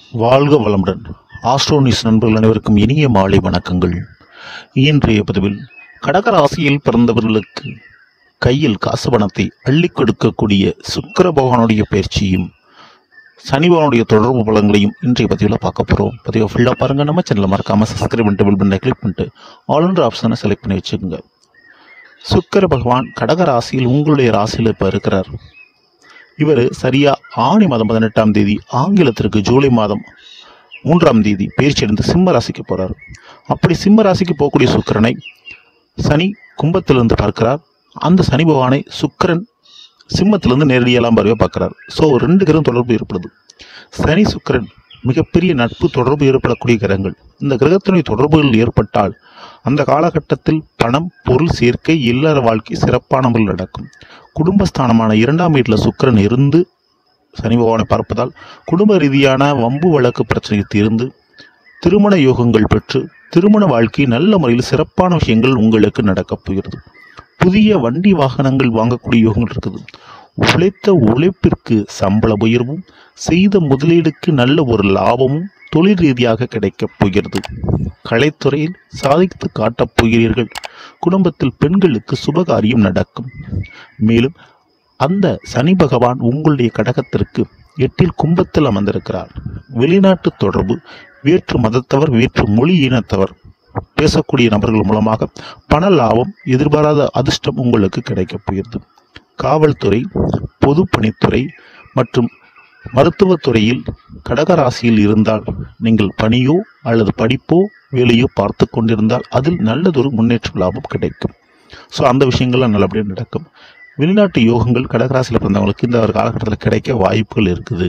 வாழ்க வளமுடன் ஆஸ்ட்ரோனிஸ் நண்பர்கள் அனைவருக்கும் இனிய மாலை வணக்கங்கள் இன்றைய பதிவில் கடகராசியில் பிறந்தவர்களுக்கு கையில் காசு பணத்தை அள்ளிக் கொடுக்கக்கூடிய சுக்கிர பகவானுடைய பயிற்சியும் சனி பகவானுடைய தொடர்பு பலங்களையும் இன்றைய பதிவில் பார்க்க போகிறோம் பதிவை ஃபுல்லாக பாருங்கள் நம்ம சேனலை மறக்காமல் சப்ஸ்கிரைப் பண்ணிட்டு பில் பண்ண கிளிக் பண்ணிட்டு ஆல்ன்ற ஆப்ஷனை செலக்ட் பண்ணி வச்சுக்கோங்க சுக்கிர பகவான் கடக ராசியில் உங்களுடைய ராசியில் இப்போ இருக்கிறார் இவர் சரியா ஆணி மாதம் பதினெட்டாம் தேதி ஆங்கிலத்திற்கு ஜூலை மாதம் மூன்றாம் தேதி பயிற்சி அடைந்து சிம்ம ராசிக்கு போறார் அப்படி சிம்ம ராசிக்கு போகக்கூடிய சுக்கிரனை சனி கும்பத்திலிருந்து பார்க்கிறார் அந்த சனி பகவானை சுக்கிரன் சிம்மத்திலிருந்து நேரடியெல்லாம் பார்வையை பார்க்கிறார் ஸோ ரெண்டு கிரகம் தொடர்பு ஏற்படுது சனி சுக்கிரன் மிகப்பெரிய நட்பு தொடர்பு ஏற்படக்கூடிய கிரகங்கள் இந்த கிரகத்தினுடைய தொடர்புகள் ஏற்பட்டால் அந்த காலகட்டத்தில் பணம் பொருள் சேர்க்கை இல்லற வாழ்க்கை சிறப்பான முறையில் நடக்கும் குடும்பஸ்தானமான இரண்டாம் வீட்டில் சுக்கிரன் இருந்து சனி பகவானை பார்ப்பதால் குடும்ப ரீதியான வம்பு வழக்கு பிரச்சனை தீர்ந்து திருமண யோகங்கள் பெற்று திருமண வாழ்க்கை நல்ல முறையில் சிறப்பான விஷயங்கள் உங்களுக்கு நடக்கப் போகிறது புதிய வண்டி வாகனங்கள் வாங்கக்கூடிய யோகங்கள் இருக்குது உழைத்த உழைப்பிற்கு சம்பள உயர்வும் செய்த முதலீடுக்கு நல்ல ஒரு லாபமும் தொழில் ரீதியாக கிடைக்கப் போகிறது கலைத்துறையில் சாதித்து காட்டப் போகிறீர்கள் குடும்பத்தில் பெண்களுக்கு சுபகாரியம் நடக்கும் மேலும் அந்த சனி பகவான் உங்களுடைய கடகத்திற்கு எட்டில் கும்பத்தில் அமர்ந்திருக்கிறார் வெளிநாட்டு தொடர்பு வேற்று மதத்தவர் வேற்று மொழி இனத்தவர் பேசக்கூடிய நபர்கள் மூலமாக பண லாபம் எதிர்பாராத அதிர்ஷ்டம் உங்களுக்கு கிடைக்கப் போகிறது காவல்துறை பொதுப்பணித்துறை மற்றும் மருத்துவத்துறையில் கடகராசியில் இருந்தால் நீங்கள் பணியோ அல்லது படிப்போ வேலையோ பார்த்து கொண்டிருந்தால் அதில் நல்லதொரு முன்னேற்ற லாபம் கிடைக்கும் ஸோ அந்த விஷயங்கள்லாம் நல்லபடியாக நடக்கும் வெளிநாட்டு யோகங்கள் கடகராசியில் பிறந்தவங்களுக்கு இந்த ஒரு காலகட்டத்தில் கிடைக்க வாய்ப்புகள் இருக்குது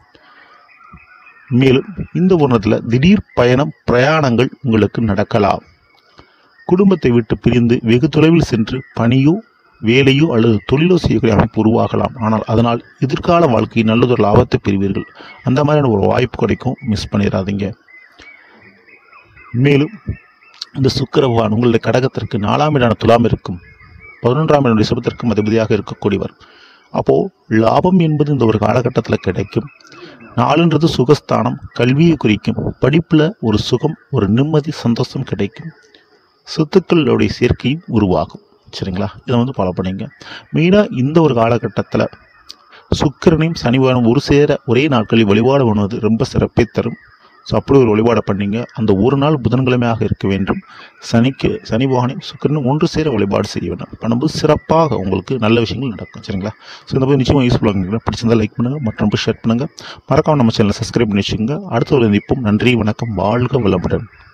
மேலும் இந்த உணரத்தில் திடீர் பயணம் பிரயாணங்கள் உங்களுக்கு நடக்கலாம் குடும்பத்தை விட்டு பிரிந்து வெகு தொலைவில் சென்று பணியோ வேலையோ அல்லது தொழிலோ செய்யக்கூடிய அமைப்பு உருவாகலாம் ஆனால் அதனால் எதிர்கால வாழ்க்கை நல்லதொரு லாபத்தை பெறுவீர்கள் அந்த மாதிரியான ஒரு வாய்ப்பு கிடைக்கும் மிஸ் பண்ணிடாதீங்க மேலும் இந்த சுக்கிர பகவான் உங்களுடைய கடகத்திற்கு நாலாம் இடான துலாம் இருக்கும் பதினொன்றாம் இடம் ரிஷபத்திற்கு அதிபதியாக இருக்கக்கூடியவர் அப்போ லாபம் என்பது இந்த ஒரு காலகட்டத்தில் கிடைக்கும் நாலுன்றது சுகஸ்தானம் கல்வியை குறிக்கும் படிப்பில் ஒரு சுகம் ஒரு நிம்மதி சந்தோஷம் கிடைக்கும் சொத்துக்களுடைய சேர்க்கையும் உருவாகும் சரிங்களா இதை வந்து ஃபாலோ பண்ணிங்க மெயினாக இந்த ஒரு காலகட்டத்தில் சுக்கிரனையும் சனிவாரம் ஒரு சேர ஒரே நாட்களில் வழிபாடு பண்ணுவது ரொம்ப சிறப்பை தரும் ஸோ அப்படி ஒரு வழிபாடை பண்ணீங்க அந்த ஒரு நாள் புதன்கிழமையாக இருக்க வேண்டும் சனிக்கு சனி பகவானையும் சுக்கிரனும் ஒன்று சேர வழிபாடு செய்ய வேண்டும் பண்ணும்போது சிறப்பாக உங்களுக்கு நல்ல விஷயங்கள் நடக்கும் சரிங்களா ஸோ இந்த மாதிரி நிச்சயமாக யூஸ்ஃபுல்லாக இருந்தீங்கன்னா பிடிச்சிருந்தா லைக் பண்ணுங்கள் மற்றும் ஷேர் பண்ணுங்கள் மறக்காம நம்ம சேனலை சப்ஸ்கிரைப் பண்ணி வச்சுக்கோங்க அடுத்த ஒரு சந்திப்போம் நன்றி வணக்கம் வாழ்க வளமுடன்